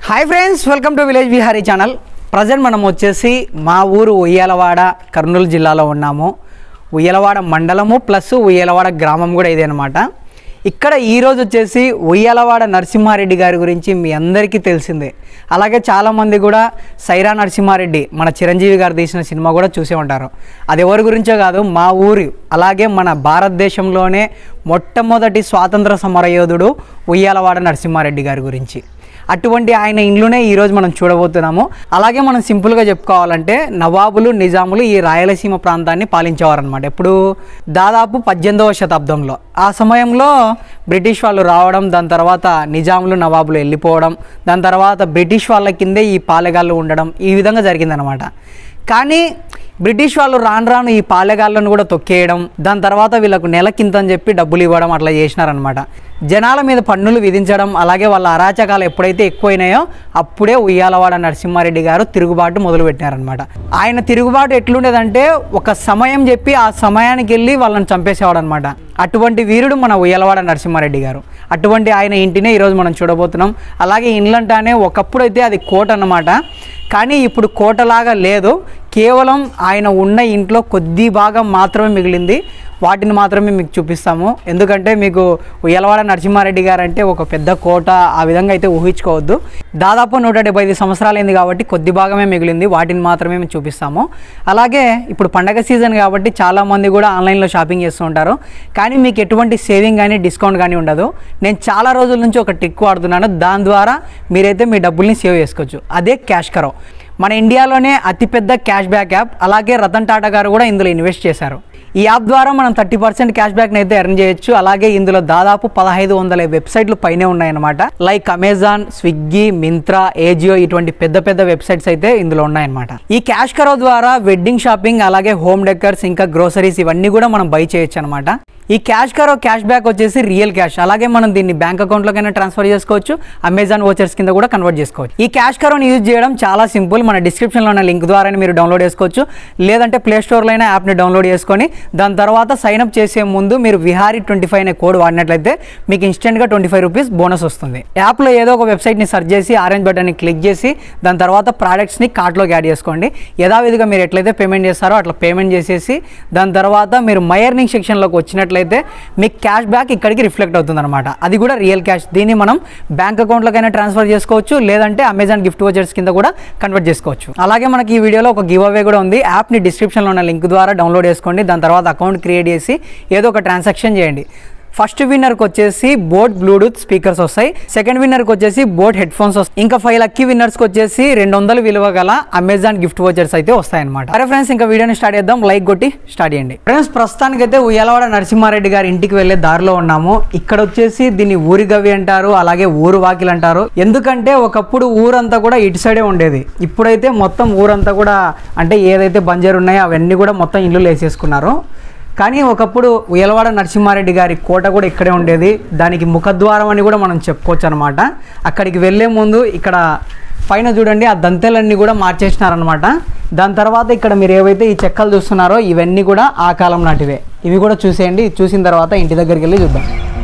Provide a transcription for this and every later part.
Hi friends welcome to village Vihari channel present మనం వచ్చేసి మా ఊరు ఉయ్యాలవాడ కర్నూలు జిల్లాలో ఉన్నాము ఉయ్యాలవాడ మండలము ప్లస్ ఉయ్యాలవాడ గ్రామం కూడా ఇదే అనమాట ఇక్కడ ఈరోజు వచ్చేసి ఉయ్యాలవాడ నరసింహారెడ్డి గారి గురించి మీ అందరికీ తెలిసిందే అలాగే చాలామంది కూడా సైరా నరసింహారెడ్డి మన చిరంజీవి గారు తీసిన సినిమా కూడా చూసే ఉంటారు అది ఎవరి గురించో కాదు మా ఊరు అలాగే మన భారతదేశంలోనే మొట్టమొదటి స్వాతంత్ర సమరయోధుడు ఉయ్యాలవాడ నరసింహారెడ్డి గారి గురించి అటువంటి ఆయన ఇండ్లునే ఈరోజు మనం చూడబోతున్నాము అలాగే మనం సింపుల్గా చెప్పుకోవాలంటే నవాబులు నిజాములు ఈ రాయలసీమ ప్రాంతాన్ని పాలించేవారనమాట ఎప్పుడు దాదాపు పద్దెనిమిదవ శతాబ్దంలో ఆ సమయంలో బ్రిటిష్ వాళ్ళు రావడం దాని తర్వాత నిజాములు నవాబులు వెళ్ళిపోవడం దాని తర్వాత బ్రిటిష్ వాళ్ళ కిందే ఈ పాలెగాళ్ళు ఉండడం ఈ విధంగా జరిగిందనమాట కానీ బ్రిటిష్ వాళ్ళు రాను రాను ఈ పాలెగాళ్ళను కూడా తొక్కేయడం దాని తర్వాత వీళ్ళకు నెలకింత అని చెప్పి డబ్బులు ఇవ్వడం అట్లా చేసినారనమాట జనాల మీద పన్నులు విధించడం అలాగే వాళ్ళ అరాచకాలు ఎప్పుడైతే ఎక్కువైనాయో అప్పుడే ఉయ్యాలవాడ నరసింహారెడ్డి గారు తిరుగుబాటు మొదలుపెట్టినారనమాట ఆయన తిరుగుబాటు ఎట్లుండేదంటే ఒక సమయం చెప్పి ఆ సమయానికి వెళ్ళి వాళ్ళని చంపేసేవాడు అనమాట అటువంటి వీరుడు మన ఉయ్యాలవాడ నరసింహారెడ్డి గారు అటువంటి ఆయన ఇంటినే ఈరోజు మనం చూడబోతున్నాం అలాగే ఇండ్లంటానే ఒకప్పుడు అయితే అది కోట అన్నమాట కానీ ఇప్పుడు కోటలాగా లేదు కేవలం ఆయన ఉన్న ఇంట్లో కొద్ది భాగం మాత్రమే మిగిలింది వాటిని మాత్రమే మీకు చూపిస్తాము ఎందుకంటే మీకు ఉయ్యలవాడ నరసింహారెడ్డి గారు అంటే ఒక పెద్ద కోట ఆ విధంగా అయితే ఊహించుకోవద్దు దాదాపు నూట డెబ్బై ఐదు సంవత్సరాలైంది కాబట్టి కొద్ది భాగమే మిగిలింది వాటిని మాత్రమే మేము చూపిస్తాము అలాగే ఇప్పుడు పండగ సీజన్ కాబట్టి చాలామంది కూడా ఆన్లైన్లో షాపింగ్ చేస్తూ ఉంటారు కానీ మీకు ఎటువంటి సేవింగ్ కానీ డిస్కౌంట్ కానీ ఉండదు నేను చాలా రోజుల నుంచి ఒక టిక్ వాడుతున్నాను దాని ద్వారా మీరైతే మీ డబ్బుల్ని సేవ్ చేసుకోవచ్చు అదే క్యాష్ కరో మన ఇండియాలోనే అతిపెద్ద క్యాష్ బ్యాక్ యాప్ అలాగే రతన్ టాటా గారు కూడా ఇందులో ఇన్వెస్ట్ చేశారు ఈ యాప్ ద్వారా మనం థర్టీ పర్సెంట్ క్యాష్ బ్యాక్ని అయితే ఎర్న్ చేయొచ్చు అలాగే ఇందులో దాదాపు పదహైదు వందల వెబ్సైట్లు పైనే ఉన్నాయన్నమాట లైక్ అమెజాన్ స్విగ్గీ మింత్రా ఏజియో ఇటువంటి పెద్ద పెద్ద వెబ్సైట్స్ అయితే ఇందులో ఉన్నాయన్నమాట ఈ క్యాష్ కరో ద్వారా వెడ్డింగ్ షాపింగ్ అలాగే హోమ్ డెకర్స్ ఇంకా గ్రోసరీస్ ఇవన్నీ కూడా మనం బై చేయొచ్చు అనమాట ఈ క్యాష్ కరో క్యాష్ బ్యాక్ వచ్చేసి రియల్ క్యాష్ అలాగే మనం దీన్ని బ్యాంక్ అకౌంట్లోకైనా ట్రాన్స్ఫర్ చేసుకోవచ్చు అమెజాన్ ఓచర్స్ కింద కూడా కన్వర్ట్ చేసుకోవచ్చు ఈ క్యాష్ కరోని యూజ్ చేయడం చాలా సింపుల్ మన డిస్క్రిప్షన్లో ఉన్న లింక్ ద్వారానే మీరు డౌన్లోడ్ చేసుకోవచ్చు లేదంటే ప్లే స్టోర్లో అయినా యాప్ని డౌన్లోడ్ చేసుకొని దాని తర్వాత సైన్ అప్ చేసే ముందు మీరు విహారీ ట్వంటీ ఫైవ్ అనే కోడ్ వాడినట్లయితే మీకు ఇన్స్టెంట్గా ట్వంటీ ఫైవ్ రూపీస్ బోనస్ వస్తుంది యాప్లో ఏదో ఒక వెబ్సైట్ని సెర్చ్ చేసి ఆరెంజ్ బటన్ని క్లిక్ చేసి దాని తర్వాత ప్రోడక్ట్స్ని కార్ట్లోకి యాడ్ చేసుకోండి యథావిధిగా మీరు ఎట్లయితే పేమెంట్ చేస్తారో అట్లా పేమెంట్ చేసేసి దాని తర్వాత మీరు మై ఎర్నింగ్ సెక్షన్లోకి వచ్చినట్లయితే మీకు క్యాష్ బ్యాక్ ఇక్కడికి రిఫ్లెక్ట్ అవుతుంది అనమాట అది కూడా రియల్ క్యాష్ దీన్ని మనం బ్యాంక్ అకౌంట్లోకైనా ట్రాన్స్ఫర్ చేసుకోవచ్చు లేదంటే అమెజాన్ గిఫ్ట్ వోచర్స్ కింద కూడా కన్వర్ట్ చేసుకోవచ్చు అలాగే మనకి ఈ వీడియోలో ఒక గివ్ అవే కూడా ఉంది యాప్ని డిస్క్రిప్షన్లో ఉన్న లింక్ ద్వారా డౌన్లోడ్ చేసుకోండి దాని తర్వాత అకౌంట్ క్రియేట్ చేసి ఏదో ఒక ట్రాన్సాక్షన్ చేయండి ఫస్ట్ విన్నర్కి వచ్చేసి బోట్ బ్లూటూత్ స్పీకర్స్ వస్తాయి సెకండ్ విన్నర్కి వచ్చేసి బోట్ హెడ్ ఫోన్స్ వస్తాయి ఇంకా ఫైవ్ లక్కీ విన్నర్స్కి వచ్చేసి రెండు వందలు విలువ గల అమెజాన్ గిఫ్ట్ వోచర్స్ అయితే వస్తాయన్నమాట అరే ఫ్రెండ్స్ ఇంకా వీడియోని స్టార్ట్ చేద్దాం లైక్ కొట్టి స్టార్ట్ చేయండి ఫ్రెండ్స్ ప్రస్తుతానికి అయితే ఉయ్యాలవాడ నరసింహారెడ్డి గారి ఇంటికి వెళ్ళే దారిలో ఉన్నాము ఇక్కడ వచ్చేసి దీన్ని ఊరి గవి అంటారు అలాగే ఊరు వాకిలు అంటారు ఎందుకంటే ఒకప్పుడు ఊరంతా కూడా ఇటు సైడే ఉండేది ఇప్పుడైతే మొత్తం ఊరంతా కూడా అంటే ఏదైతే బంజరు ఉన్నాయో అవన్నీ కూడా మొత్తం ఇల్లు వేసేసుకున్నారు కానీ ఒకప్పుడు ఉయ్యలవాడ నరసింహారెడ్డి గారి కోట కూడా ఇక్కడే ఉండేది దానికి ముఖద్వారం అని కూడా మనం చెప్పుకోవచ్చు అనమాట అక్కడికి వెళ్ళే ముందు ఇక్కడ పైన చూడండి ఆ దంతెలన్నీ కూడా మార్చేసినారనమాట దాని తర్వాత ఇక్కడ మీరు ఏవైతే ఈ చెక్కలు చూస్తున్నారో ఇవన్నీ కూడా ఆ కాలం నాటివే ఇవి కూడా చూసేయండి చూసిన తర్వాత ఇంటి దగ్గరికి వెళ్ళి చూద్దాం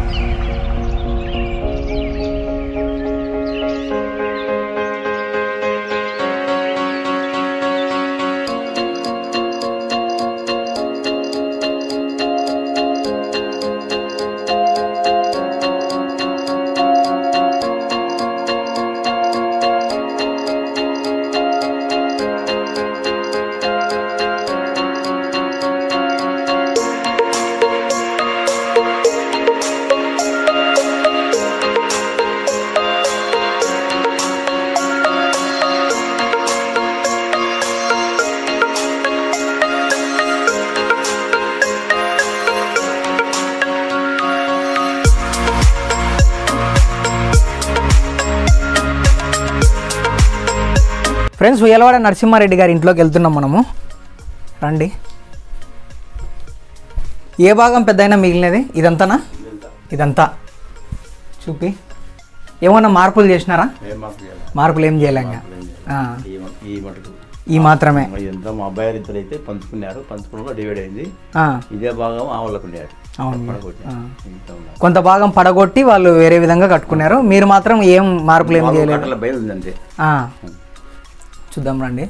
ఫ్రెండ్స్ ఉయ్యలవాడ నరసింహారెడ్డి గారి ఇంట్లోకి వెళ్తున్నాం మనము రండి ఏ భాగం పెద్దయినా మిగిలినది ఇదంతానా ఇదంతా చూపి ఏమన్నా మార్పులు చేసినారా ఏం మాకు చేయాలి? మార్పులు ఏం చేయలేం ఇంకా. ఆ. ఈ మ- ఈ మటుకు ఈ మాత్రమే ఇదంతా మా అబ్బాయి గారు ఇద్దరు అయితే పంచుకున్నారు పంచుకున్న డివైడ్ అయింది ఆ, ఇదే భాగం ఆవులకు ఉండేది అవును. పడగొట్టారు. ఇంత ఉన్నారు. కొంత భాగం పడగొట్టి వాళ్ళు వేరే విధంగా కట్టుకున్నారు మీరు మాత్రం ఏం మార్పులు ఏం మాకు చేయలేదు కట్టల బయలు ఉందంతే ఆ. చూద్దాం రండి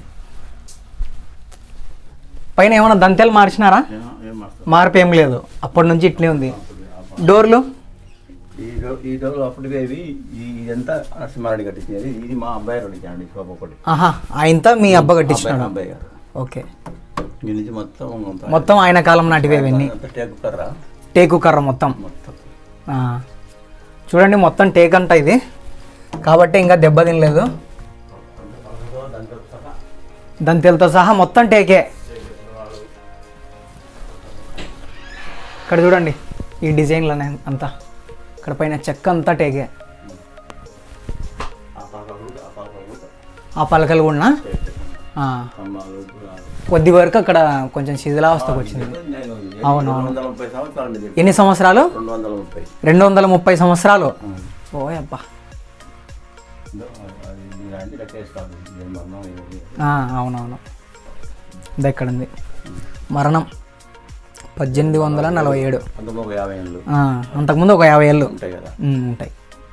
పైన ఏమైనా దంతెలు మార్చినారా ఏం- ఏం మాస్టర్? మార్పు ఏం లేదు అప్పటి నుంచి ఇట్లే ఉంది డోర్లు ఈ రో- ఈ రోజు అప్పటికే ఇవి ఈ ఇదంతా నరసింహారెడ్డి కట్టించినది ఇది మా అబ్బాయి గారు కట్టించాడు షాప్ ఒకటి ఆహా ఆయనతో మీ అబ్బ కట్టించినాడు అబ్బాయి గారు ఓకే ఈ నుంచి మొత్తం అంతా- మొత్తం ఆయన కాలం నాటివి ఇవన్నీ అంతా టేకు కర్ర టేకు కర్ర మొత్తం మొత్తం ఆ. చూడండి మొత్తం టేక్ అంట ఇది కాబట్టి ఇంకా దెబ్బ తినలేదు దంతెలతో సహా మొత్తం టేకే ఇక్కడ చూడండి ఈ డిజైన్లోనే అంతా ఇక్కడ పైన చెక్క అంతా టేకే ఆ పలకలు ఆ పలకలు ఆ పలకలు కూడా ఆ. స్తంభాలు, కొద్ది వరకు అక్కడ కొంచెం శిథిలావస్థకు వచ్చింది నేను అవును, రెండు వందల ముప్పై సంవత్సరాలు ఉంది. ఎన్ని సంవత్సరాలు రెండు వందల ముప్పై రెండు వందల ముప్పై సంవత్సరాలు ఓ అబ్బా అది ఇలాంటి లెక్క వేసుకోవాలి ఇది మరణం ఇది. ఆ, అవునవును ఇది ఎక్కడ ఉంది మరణం పద్దెనిమిది వందల నలభై ఏడు పంతొమ్మిది ఒక యాభై ఏళ్ళు ఆ, అంతకుముందు ఒక యాభై ఏళ్ళు ఉంటాయి కదా ఉమ్, ఉంటాయి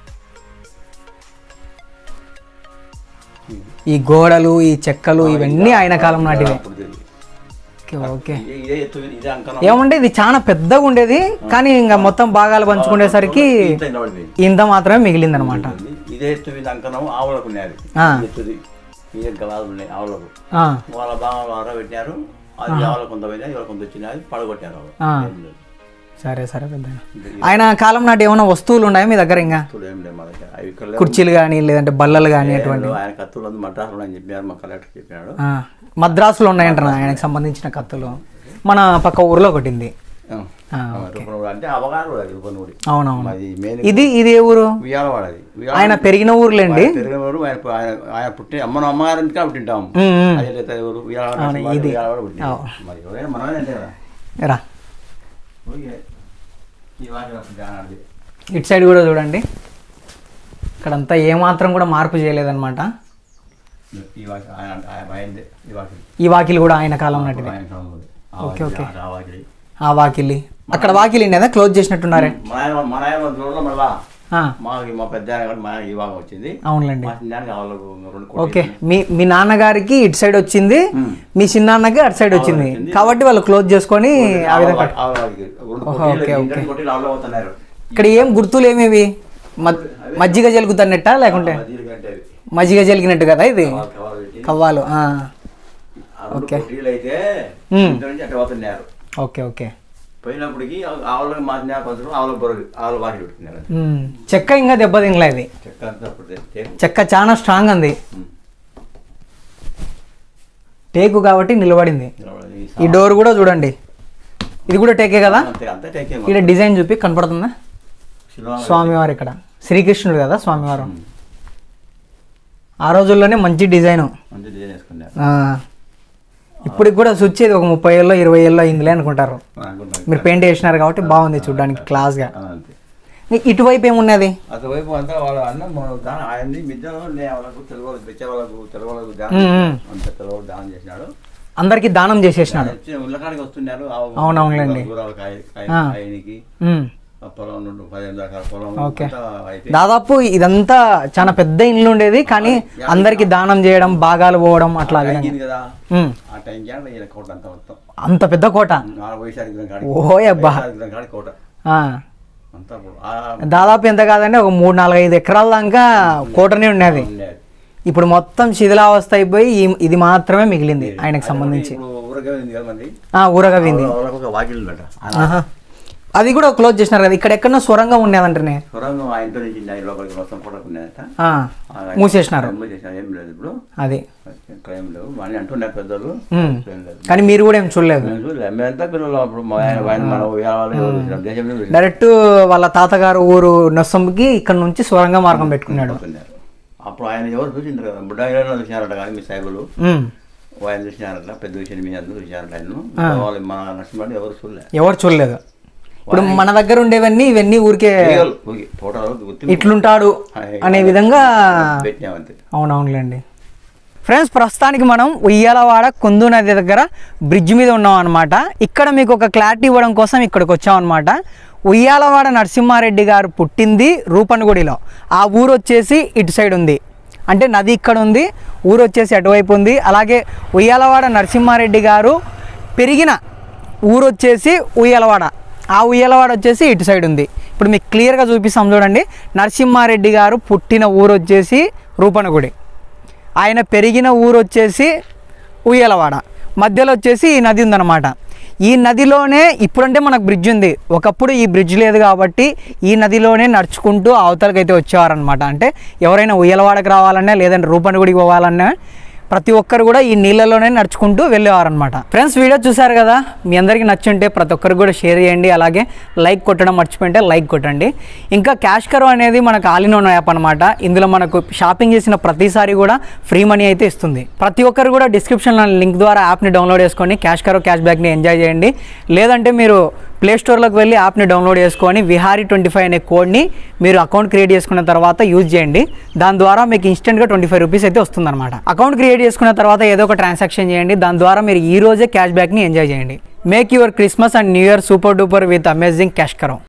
ఈ గోడలు ఈ చెక్కలు ఇవన్నీ ఆయన కాలం నాటివే అప్పుడు ఇది. ఓకే ఓకే ఇదే- ఇదే ఎత్తు ఇదే అంకణం ఏమంటే ఇది చాలా పెద్దగా ఉండేది కానీ ఇంకా మొత్తం భాగాలు పంచుకునేసరికి ఇంత నిలబడిపోయింది. ఇంత మాత్రమే మిగిలింది అనమాట ఇదే ఎత్తు మీద అంకణం ఆవులకు ఉన్నది ఆ. ఎత్తుది ఇదే గలాలు ఉన్నాయి ఆవులకు ఆ, వాళ్ళ భాగంలో ఆరో పెట్టినారు అది ఆవులకు కొంత పోయినా ఇవాళ కొంత వచ్చినాయి పడగొట్టారు వాళ్ళు. ఆ. ఏం లేదు. సరే సరే పెద్ద ఆయన కాలం నాటి ఏమైనా వస్తువులు ఉన్నాయా మీ దగ్గర ఇంకా ఇప్పుడు ఏం లేదు మా దగ్గర అవి ఇక్కడ లేవు. కుర్చీలు కానీ లేదంటే బల్లలు కానీ అటువంటి ఆయన కత్తులు అందు మద్రాసులో అని చెప్పారు మా కలెక్టర్ చెప్పినాడు ఆ, మద్రాసులో ఉన్నాయంటారు ఆయనకు సంబంధించిన కత్తులు మన పక్క ఊర్లో ఒకటింది ఆ. ఆ, రూపనూరు అంటే అవగాహన కూడా రూపనూరి అవునవును మాది మెయిన్ ఇది ఇది ఏ ఊరు ఉయ్యాలవాడ అది ఉయ్యాల ఆయన పెరిగిన ఊర్లేండి పెరిగినవాడు ఆయన ఆయన ఆయన పుట్టి అమ్మ అమ్మగారి ఇంటికి పుట్టింటాం ఉమ్, ఉమ్. అదే లేదా ఎవరు ఉయ్యాలవాడ నరసింహారెడ్డి ఉయ్యాలవాడ పుట్టింది. మరి ఎవరైనా మనమే అంతే కదా రా ఊరికే ఈ వాకి అప్పుడు జానాడిది. ఇటు సైడ్ కూడా చూడండి ఇక్కడంతా ఏమాత్రం కూడా మార్పు చేయలేదన్నమాట ఈ వాకి ఆయన ఆయన ఆయనదే ఈ వాకి ఈ వాకిలి కూడా ఆయన కాలం నాటిది ఆయన కాలంలోది. ఆ ఓకే, వాకిలి, ఓకే. ఆ వాకిలి ఆ వాకిలి అక్కడ వాకిలి లేదా క్లోజ్ చేసినట్టున్నారే మన ఆయన మన ఆయన చూడడం మళ్ళా ఆ, మాకు మా పెద్ద ఆయన కూడా మా ఈ భాగం వచ్చింది అవునులేండి మా చిన్నానికి వాళ్ళకు రెండు కోట్లు ఓకే మీ మీ నాన్నగారికి ఇటు సైడ్ వచ్చింది ఉమ్. మీ చిన్నాన్నకి అటు సైడ్ వచ్చింది కాబట్టి వాళ్ళు క్లోజ్ చేసుకొని ఆ విధంగా ఆ వాకిలి. రెండు ఓహో, కోట్లు ఓకే, ఇంటికి కొట్టి ఆవులో పోతున్నారు ఇక్కడ ఏం గుర్తులు ఏమేవి మద్- మజ్జిగ జలుగుతున్నట్ట లేకుంటే మధ్యలో కంటే అవి. మజ్జిగ జలిగినట్టు కదా ఇది కవాలు కవాలు పెట్టి కవ్వాలు ఆ. ఆ రెండు కొట్టీలు అయితే ఉమ్. ఇంటి నుంచి అట్లా పోతున్నారు ఓకే ఓకే పోయినప్పటికి ఆవులకు మాసిన కొంచెం ఆవుల బొరలు ఆవుల వాకిలి పెట్టుకున్నారు ఉమ్. చెక్క ఇంకా దెబ్బ తినలే ఇది చెక్క అంతా అప్పుడు తె- చెక్క చాలా స్ట్రాంగ్ ఉంది ఉమ్. టేకు కాబట్టి నిలబడింది ఈ ఈ డోర్ కూడా చూడండి ఇది కూడా టేకే కదా అంతే అంతా టేకే ఇక్కడ డిజైన్ చూపి కనపడుతుందా శిల్వ- స్వామివారు ఇక్కడ శ్రీకృష్ణుడు కదా స్వామివారు ఆ రోజుల్లోనే మంచి డిజైన్ మంచి డిజైన్ వేసుకున్నారు ఇప్పటికి కూడా స్విచ్ ఇది ఒక ముప్పై ఏళ్ళలో ఇరవై ఏళ్ళలో అయిందిలే అనుకుంటారు అనుకుంటాను. మీరు పెయింట్ వేసినారు కాబట్టి బాగుంది చూడడానికి క్లాస్గా ఆ, అంతే ఇటువైపు ఏమున్నది అటువైపు అంతా వాళ్ళ అన్న దాని ఆయన్ని మిద్దెలో వాళ్ళకు తెలుగు వాళ్ళకు తెచ్చే వాళ్ళకు తెలుగు వాళ్ళకు దానం ఉమ్, ఉమ్. అంత తెలుగు వాళ్ళకు దానం చేసినాడు అందరికి దానం చేసేసినాడు వచ్చి ఉల్లకాడికి వస్తున్నారు అవునవునులేండి. దూరాలు కాయ కాయ ఆ. కాయనికి ఉమ్. ఆ పొలం నుండి పదిహేను దాకా పొలం ఓకే. అంతా అయిపోయి దాదాపు ఇదంతా చాలా పెద్ద ఇల్లు ఉండేది కానీ అందరికి దానం చేయడం భాగాలు పోవడం అట్లా ఆ విధంగా అయింది కదా ఉమ్. ఆ టైం క్యాన్ ఈయన కోట అంతా మొత్తం అంత పెద్ద కోట ఆ వైశాఖ కాడి ఓయ్ అబ్బా. వైశాఖ కాడి కోట ఆ. అంతా ఇప్పుడు ఆ దాదాపు ఎంత కాదంటే ఒక మూడు నాలుగు ఐదు ఎకరాల దాకా కోటనే ఉన్నది ఉండేది. ఇప్పుడు మొత్తం శిథిలావస్థ అయిపోయి ఈ- ఇది మాత్రమే మిగిలింది ఆయనకు సంబంధించి ఇప్పుడు ఊరగా ఉంది కదా మంది ఆ ఊరగవింది వాళ్ళకు ఒక వాకిల్ ఉందట ఆహా. అది కూడా క్లోజ్ చేసినారు కదా ఇక్కడ ఎక్కడో సొరంగం ఉండేదంటనే సొరంగం ఆ ఇంట్లో నుంచి ఆయన లోపలికి మొత్తం కూడా ఉన్నదట ఆ, మూసేసినారు చేసినారు ఏం లేదు ఇప్పుడు అది ఇక్కడ ఏం లేవు మళ్ళీ అంటున్నారు పెద్దలు ఉమ్. ఏం లేదు కానీ మీరు కూడా ఏం చూడలేదు మేము చూడలే మేమంతా పిల్లలు అప్పుడు మా ఆయన ఆయన మన ఉయ్యాల ఎవరు చూసినాం దేశంలో చూసినాం. డైరెక్ట్ వాళ్ళ తాతగారు ఊరు నొస్సంకి ఇక్కడ నుంచి సొరంగ మార్గం పెట్టుకున్నాడు పోతున్నారు. అప్పుడు ఆయన ఎవరు చూసింటారు కదా బుడ్డ ఆయన చూసినారట కానీ మీ సాయిబులు ఉమ్. ఆయన చూసినారట పెద్ద విషయం మీ అందరూ చూసినారట ఆయన వాళ్ళు మా నరసింహని ఎవరు చూడలే ఎవరు చూడలేదు ఇప్పుడు మన దగ్గర ఉండేవన్నీ ఇవన్నీ ఊరికే తీగలు, ఊగి, ఫోటోలు గుర్తు ఇట్లుంటాడు అనే విధంగా పెట్టినామంతే అవునవునులేండి ఫ్రెండ్స్ ప్రస్తుతానికి మనం ఉయ్యాలవాడ కుందు నది దగ్గర బ్రిడ్జ్ మీద ఉన్నాం అనమాట ఇక్కడ మీకు ఒక క్లారిటీ ఇవ్వడం కోసం ఇక్కడికి వచ్చాం అనమాట ఉయ్యాలవాడ నరసింహారెడ్డి గారు పుట్టింది రూపనగుడిలో ఆ ఊరు వచ్చేసి ఇటు సైడ్ ఉంది అంటే నది ఇక్కడ ఉంది ఊరు వచ్చేసి అటువైపు ఉంది అలాగే ఉయ్యాలవాడ నరసింహారెడ్డి గారు పెరిగిన ఊరు వచ్చేసి ఉయ్యాలవాడ ఆ ఉయ్యాలవాడ వచ్చేసి ఇటు సైడ్ ఉంది ఇప్పుడు మీకు క్లియర్గా చూపిస్తాం చూడండి నరసింహారెడ్డి గారు పుట్టిన ఊరు వచ్చేసి రూపనగుడి ఆయన పెరిగిన ఊరు వచ్చేసి ఉయ్యలవాడ మధ్యలో వచ్చేసి ఈ నది ఉందన్నమాట ఈ నదిలోనే ఇప్పుడంటే మనకు బ్రిడ్జ్ ఉంది ఒకప్పుడు ఈ బ్రిడ్జ్ లేదు కాబట్టి ఈ నదిలోనే నడుచుకుంటూ అవతలకైతే వచ్చేవారనమాట అంటే ఎవరైనా ఉయ్యలవాడకి రావాలన్నా లేదంటే రూపనగుడికి పోవాలన్నా ప్రతి ఒక్కరు కూడా ఈ నీళ్ళలోనే నడుచుకుంటూ వెళ్ళేవారనమాట ఫ్రెండ్స్ వీడియో చూసారు కదా మీ అందరికీ నచ్చుంటే ప్రతి ఒక్కరికి కూడా షేర్ చేయండి అలాగే లైక్ కొట్టడం మర్చిపోయింటే లైక్ కొట్టండి ఇంకా క్యాష్ కరో అనేది మనకు ఆల్ ఇన్ వన్ యాప్ అనమాట ఇందులో మనకు షాపింగ్ చేసిన ప్రతిసారి కూడా ఫ్రీ మనీ అయితే ఇస్తుంది ప్రతి ఒక్కరు కూడా డిస్క్రిప్షన్లో లింక్ ద్వారా యాప్ని డౌన్లోడ్ చేసుకొని క్యాష్ కరో క్యాష్ బ్యాక్ని ఎంజాయ్ చేయండి లేదంటే మీరు ప్లే స్టోర్లోకి వెళ్ళి యాప్ని డౌన్లోడ్ చేసుకొని విహారీ ట్వంటీ ఫైవ్ అనే కోడ్ని మీరు అకౌంట్ క్రియేట్ చేసుకున్న తర్వాత యూజ్ చేయండి దాని ద్వారా మీకు ఇన్స్టెంట్గా ట్వంటీ ఫైవ్ రూపీస్ అయితే వస్తుందన్నమాట అకౌంట్ క్రియేట్ చేసుకున్న తర్వాత ఏదో ఒక ట్రాన్సాక్షన్ చేయండి దాని ద్వారా మీరు ఈ రోజే క్యాష్ బ్యాక్ని ఎంజాయ్ చేయండి make your Christmas and new year super duper with amazing Cash కరో